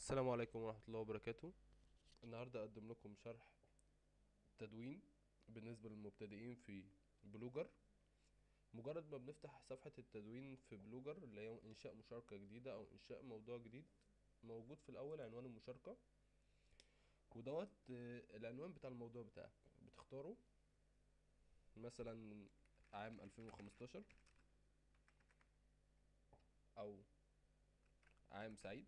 السلام عليكم ورحمة الله وبركاته النهاردة أقدم لكم شرح تدوين بالنسبة للمبتدئين في بلوجر مجرد ما بنفتح صفحة التدوين في بلوجر اللي هي إنشاء مشاركة جديدة أو إنشاء موضوع جديد موجود في الأول عنوان المشاركة ودوت آه، العنوان بتاع الموضوع بتاعك بتختاره مثلا عام 2015 أو عام سعيد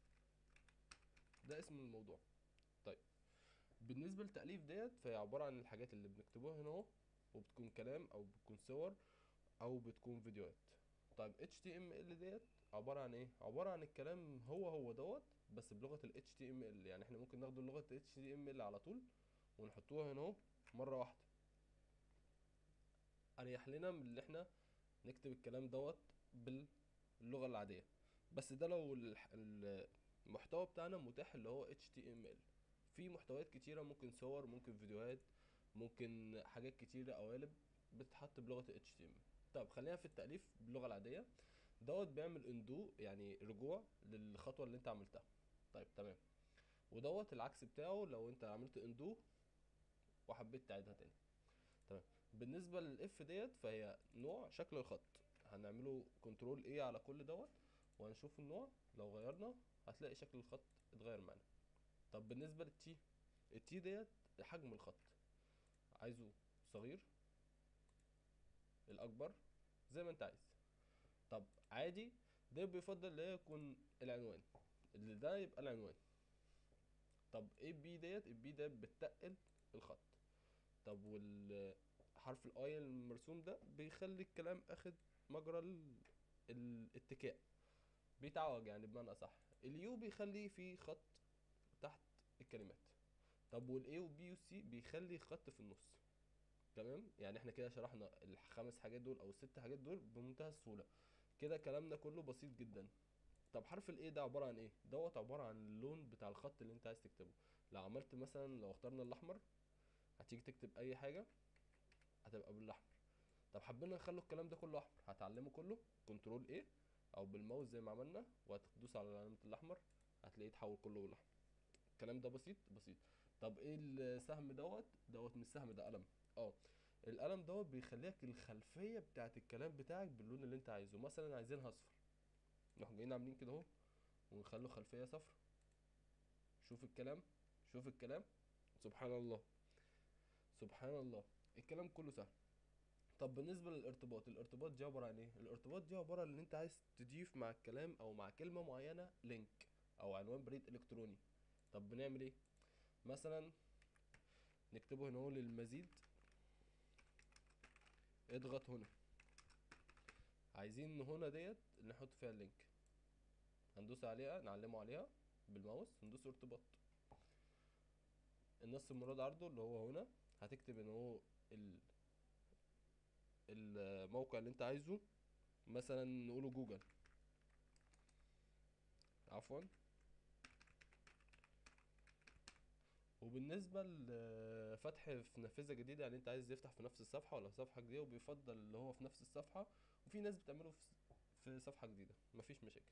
ده اسم الموضوع طيب بالنسبة للتأليف ديت فهي عبارة عن الحاجات اللي بنكتبوها هنا اهو وبتكون كلام او بتكون صور او بتكون فيديوهات طيب HTML ديت عبارة عن ايه عبارة عن الكلام هو هو دوت بس بلغة ال HTML يعني احنا ممكن ناخد لغة HTML على طول ونحطوها هنا اهو مرة واحدة اريح لنا من اللي احنا نكتب الكلام دوت باللغة العادية بس ده لو الح- ال- المحتوى بتاعنا متاح اللي هو HTML في محتويات كتيرة ممكن صور ممكن فيديوهات ممكن حاجات كتيرة قوالب بتتحط بلغة ال HTML طب خلينا في التأليف باللغة العادية دوت بيعمل اندو يعني رجوع للخطوة اللي انت عملتها طيب تمام ودوت العكس بتاعه لو انت عملت اندو وحبيت تعيدها تاني تمام بالنسبة للاف ديت فهي نوع شكل الخط هنعمله كنترول ايه على كل دوت وهنشوف النوع لو غيرنا هتلاقي شكل الخط اتغير معانا طب بالنسبة للتي التي ديت حجم الخط عايزه صغير الاكبر زي ما انت عايز طب عادي ده بيفضل اللي هي يكون العنوان اللي ده يبقى العنوان طب ايه بي ديت البي ديت بتقل الخط طب والحرف الاي المرسوم ده بيخلي الكلام اخد مجرى ال- الاتكاء بيتعوج يعني بمعنى اصح اليو بيخلي في خط تحت الكلمات طب والاي وبي وسي بيخلي خط في النص تمام يعني احنا كده شرحنا الخمس حاجات دول او الست حاجات دول بمنتهى السهوله كده كلامنا كله بسيط جدا طب حرف الاي ده عباره عن ايه دوت عباره عن اللون بتاع الخط اللي انت عايز تكتبه لو عملت مثلا لو اخترنا الاحمر هتيجي تكتب اي حاجه هتبقى بالاحمر طب حبينا نخلي الكلام ده كله احمر هتعلمه كله كنترول ايه او بالماوس زي ما عملنا وهتدوس على علامه الاحمر هتلاقيه اتحول كله بالاحمر الكلام ده بسيط بسيط طب ايه السهم دوت دوت مش سهم ده قلم اه القلم دوت بيخليك الخلفيه بتاعت الكلام بتاعك باللون اللي انت عايزه مثلا عايزينها اصفر نروح جايين عاملين كده اهو ونخلوا خلفيه صفر شوف الكلام شوف الكلام سبحان الله سبحان الله الكلام كله سهل طب بالنسبه للارتباط الارتباط دي عباره عن ايه الارتباط دي عباره عن ان انت عايز تضيف مع الكلام او مع كلمه معينه لينك او عنوان بريد الكتروني طب بنعمل ايه مثلا نكتبه هنا اهو للمزيد اضغط هنا عايزين هنا ديت نحط فيها اللينك هندوس عليها نعلمه عليها بالماوس ندوس ارتباط النص المراد عرضه اللي هو هنا هتكتب ان هو ال الموقع اللي انت عايزه مثلا نقوله جوجل عفوا وبالنسبة لفتح في نافذة جديدة يعني انت عايز يفتح في نفس الصفحة ولا في صفحة جديدة وبيفضل اللي هو في نفس الصفحة وفي ناس بتعمله في في صفحة جديدة مفيش مشاكل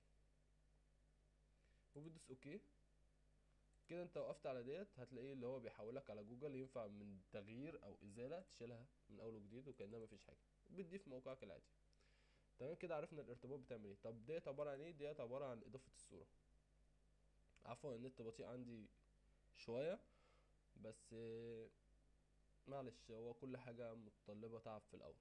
وبتدوس اوكي كده انت وقفت على ديت هتلاقيه اللي هو بيحولك على جوجل ينفع من تغيير او ازالة تشيلها من اول وجديد وكأنها مفيش حاجة بتضيف موقعك العادي تمام كده عرفنا الارتباط بتعمل ايه طب ديت عبارة عن ايه ديت عبارة عن اضافة الصورة عفوا النت بطيء عندي شوية بس آه، معلش هو كل حاجة متطلبة تعب في الأول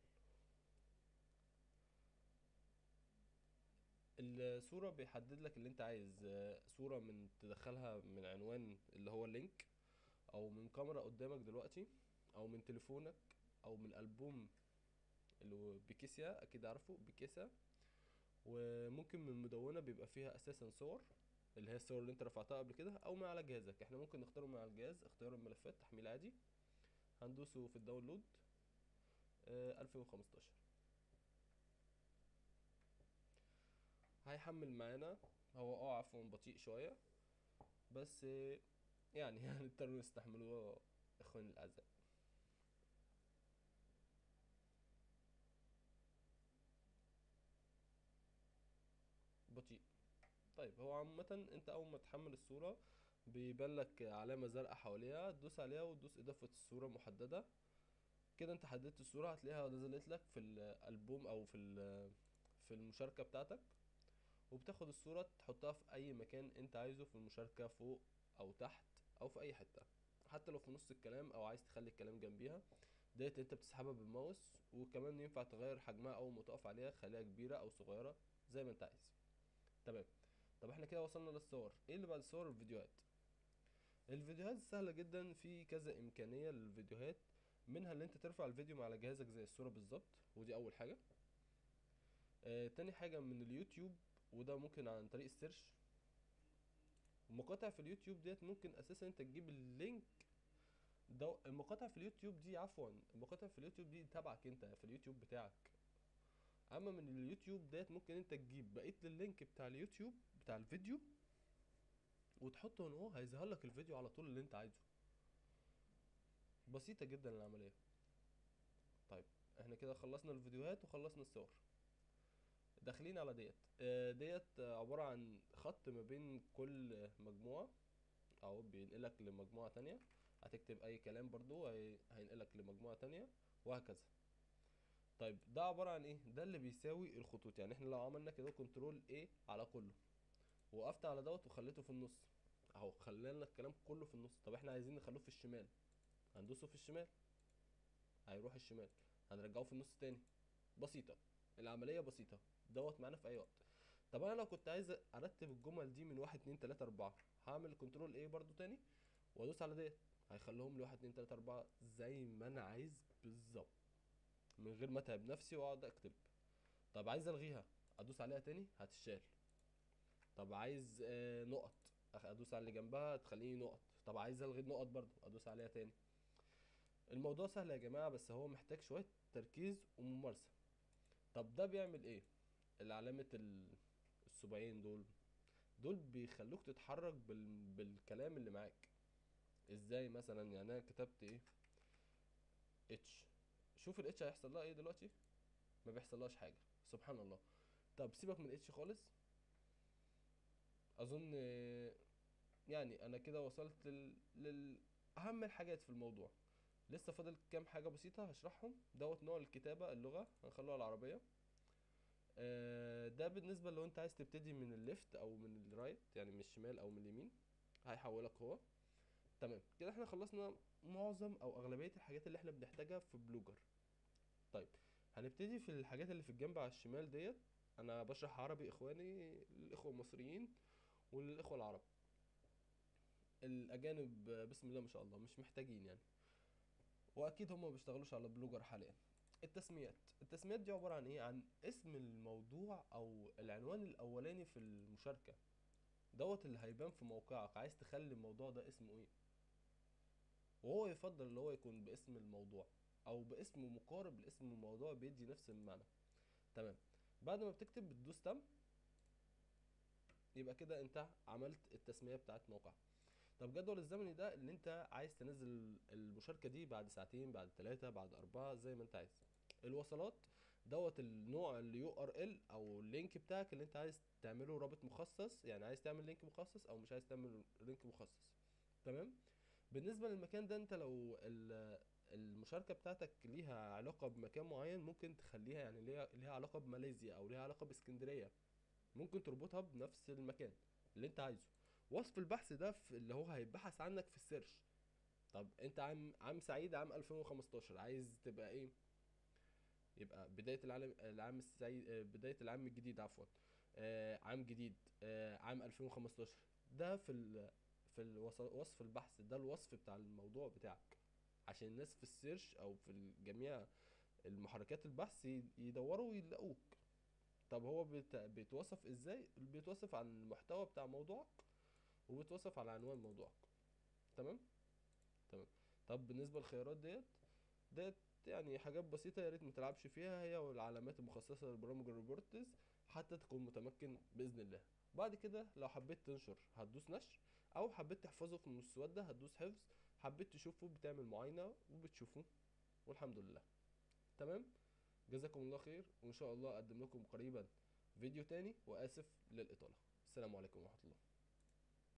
الصورة بيحدد لك اللي انت عايز آه، صورة من تدخلها من عنوان اللي هو اللينك او من كاميرا قدامك دلوقتي او من تليفونك او من ألبوم اللي هو بيكيسيا اكيد عارفه بيكيسا وممكن من مدونة بيبقى فيها اساسا صور اللي هي الصور اللي انت رفعتها قبل كده او من على جهازك احنا ممكن نختاره من على الجهاز اختيار الملفات تحميل عادي هندوسه في الداونلود آه 2015 هيحمل معانا هو اه عفوا بطيء شوية بس آه، يعني هنضطر نستحمله اخواني الاعزاء بطيء طيب هو عامة انت اول ما تحمل الصورة بيبان لك علامة زرقاء حواليها تدوس عليها وتدوس اضافة الصورة محددة كده انت حددت الصورة هتلاقيها نزلت لك في الألبوم او في ال- في المشاركة بتاعتك وبتاخد الصورة تحطها في اي مكان انت عايزه في المشاركة فوق او تحت او في اي حتة حتى لو في نص الكلام او عايز تخلي الكلام جنبيها ديت انت بتسحبها بالماوس وكمان ينفع تغير حجمها اول ما تقف عليها تخليها كبيرة او صغيرة زي ما انت عايز تمام طب احنا كده وصلنا للصور ايه اللي بعد الصور الفيديوهات الفيديوهات سهلة جدا في كذا امكانية للفيديوهات منها اللي انت ترفع الفيديو مع على جهازك زي الصورة بالظبط ودي اول حاجة آه تاني حاجة من اليوتيوب وده ممكن عن طريق السيرش المقاطع في اليوتيوب ديت ممكن اساسا انت تجيب اللينك ده المقاطع في اليوتيوب دي عفوا المقاطع في اليوتيوب دي تبعك انت في اليوتيوب بتاعك اما من اليوتيوب ديت ممكن انت تجيب بقيه اللينك بتاع اليوتيوب بتاع الفيديو وتحطه هنا اهو هيظهر لك الفيديو على طول اللي انت عايزه بسيطه جدا العمليه طيب احنا كده خلصنا الفيديوهات وخلصنا الصور داخلين على ديت آه، ديت آه، عباره عن خط ما بين كل مجموعه او بينقلك لمجموعه تانية هتكتب اي كلام برضو هي- هينقلك لمجموعه تانية وهكذا طيب ده عبارة عن ايه ده اللي بيساوي الخطوط يعني احنا لو عملنا كده كنترول A على كله وقفت على دوت وخليته في النص اهو خلينا الكلام كله في النص طب احنا عايزين نخلوه في الشمال هندوسه في الشمال هيروح الشمال هنرجعه في النص تاني بسيطة العملية بسيطة دوت معانا في اي وقت طب انا لو كنت عايز ارتب الجمل دي من واحد اتنين تلاتة اربعة هعمل كنترول A برضو تاني وادوس على ديت هيخليهم لي واحد اتنين تلاتة اربعة زي ما انا عايز بالظبط من غير ما اتعب نفسي واقعد اكتب طب عايز الغيها ادوس عليها تاني هتشال طب عايز آه نقط أخ- ادوس على اللي جنبها تخليني نقط طب عايز الغي النقط برضو ادوس عليها تاني الموضوع سهل يا جماعة بس هو محتاج شوية تركيز وممارسة طب ده بيعمل ايه العلامة ال- السبعين دول دول بيخلوك تتحرك بال... بالكلام اللي معاك ازاي مثلا يعني انا كتبت ايه اتش شوف الاتش هيحصل لها ايه دلوقتي ما بيحصلهاش حاجه سبحان الله طب سيبك من اتش خالص اظن آه، يعني انا كده وصلت لل... للاهم الحاجات في الموضوع لسه فاضل كام حاجه بسيطه هشرحهم دوت نوع الكتابه اللغه هنخلوها العربيه آه، ده بالنسبه لو انت عايز تبتدي من الليفت او من الرايت يعني من الشمال او من اليمين هيحولك هو تمام كده احنا خلصنا معظم او اغلبيه الحاجات اللي احنا بنحتاجها في بلوجر طيب هنبتدي في الحاجات اللي في الجنب على الشمال ديت انا بشرح عربي اخواني للاخوه المصريين وللاخوه العرب الاجانب بسم الله ما شاء الله مش محتاجين يعني واكيد هم ما بيشتغلوش على بلوجر حاليا التسميات التسميات دي عباره عن ايه عن اسم الموضوع او العنوان الاولاني في المشاركه دوت اللي هيبان في موقعك عايز تخلي الموضوع ده اسمه ايه وهو يفضل اللي هو يكون باسم الموضوع او باسم مقارب لاسم الموضوع بيدي نفس المعنى تمام بعد ما بتكتب بتدوس تم يبقى كده انت عملت التسمية بتاعت موقع طب جدول الزمني ده اللي انت عايز تنزل المشاركة دي بعد ساعتين بعد ثلاثة بعد أربعة زي ما انت عايز الوصلات دوت النوع اليو ار ال او اللينك بتاعك اللي انت عايز تعمله رابط مخصص يعني عايز تعمل لينك مخصص او مش عايز تعمل لينك مخصص تمام بالنسبة للمكان ده انت لو ال- المشاركة بتاعتك ليها علاقة بمكان معين ممكن تخليها يعني ليها ليها علاقة بماليزيا او ليها علاقة باسكندرية ممكن تربطها بنفس المكان اللي انت عايزه وصف البحث ده في اللي هو هيبحث عنك في السيرش طب انت عام عام سعيد عام 2015 عايز تبقى ايه يبقى بداية العالم العام السعيد آه، بداية العام الجديد عفوا آه، عام جديد آه، عام 2015 ده في ال في الوص- وصف البحث ده الوصف بتاع الموضوع بتاعك عشان الناس في السيرش او في جميع المحركات البحث ي- يدوروا ويلاقوك طب هو بيت- بيتوصف ازاي بيتوصف عن المحتوى بتاع موضوعك وبيتوصف على عنوان موضوعك تمام تمام طب بالنسبه للخيارات ديت ديت يعني حاجات بسيطه يا ريت ما تلعبش فيها هي والعلامات المخصصه لبرامج الروبورتز حتى تكون متمكن باذن الله بعد كده لو حبيت تنشر هتدوس نشر او حبيت تحفظه في المسوده هتدوس حفظ حبيت تشوفه بتعمل معاينه وبتشوفه والحمد لله تمام جزاكم الله خير وان شاء الله اقدم لكم قريبا فيديو تاني واسف للاطاله السلام عليكم ورحمه الله